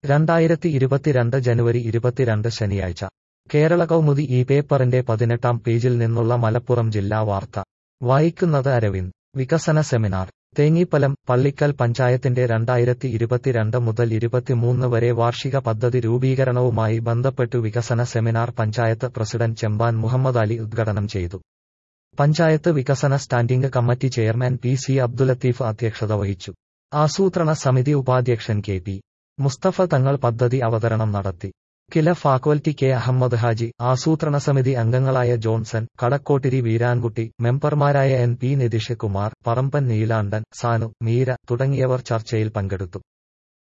രണ്ടായിരത്തി ഇരുപത്തിരണ്ട് ജനുവരി ഇരുപത്തിരണ്ട് ശനിയാഴ്ച കേരള കൗമുദി ഈ പേപ്പറിന്റെ പതിനെട്ടാം പേജിൽ നിന്നുള്ള മലപ്പുറം ജില്ലാ വാർത്ത വായിക്കുന്നത് അരവിന്ദ് വികസന സെമിനാർ തേങ്ങിപ്പലം പള്ളിക്കൽ പഞ്ചായത്തിന്റെ രണ്ടായിരത്തി ഇരുപത്തിരണ്ട് മുതൽ ഇരുപത്തിമൂന്ന് വരെ വാർഷിക പദ്ധതി രൂപീകരണവുമായി ബന്ധപ്പെട്ടു വികസന സെമിനാർ പഞ്ചായത്ത് പ്രസിഡന്റ് ചെമ്പാൻ മുഹമ്മദ് അലി ഉദ്ഘാടനം ചെയ്തു പഞ്ചായത്ത് വികസന standing committee chairman P C Abdullatheef അധ്യക്ഷത വഹിച്ചു ആസൂത്രണ സമിതി ഉപാധ്യക്ഷൻ കെ പി മുസ്തഫ തങ്ങൾ പദ്ധതി അവതരണം നടത്തി കില ഫാക്കൽറ്റി കെ അഹമ്മദ് ഹാജി ആസൂത്രണ സമിതി അംഗങ്ങളായ ജോൺസൺ കടക്കോട്ടിരി വീരാൻകുട്ടി മെമ്പർമാരായ എൻ പി നിതീഷ് കുമാർ പറമ്പൻ നീലാണ്ടൻ സാനു മീര തുടങ്ങിയവർ ചർച്ചയിൽ പങ്കെടുത്തു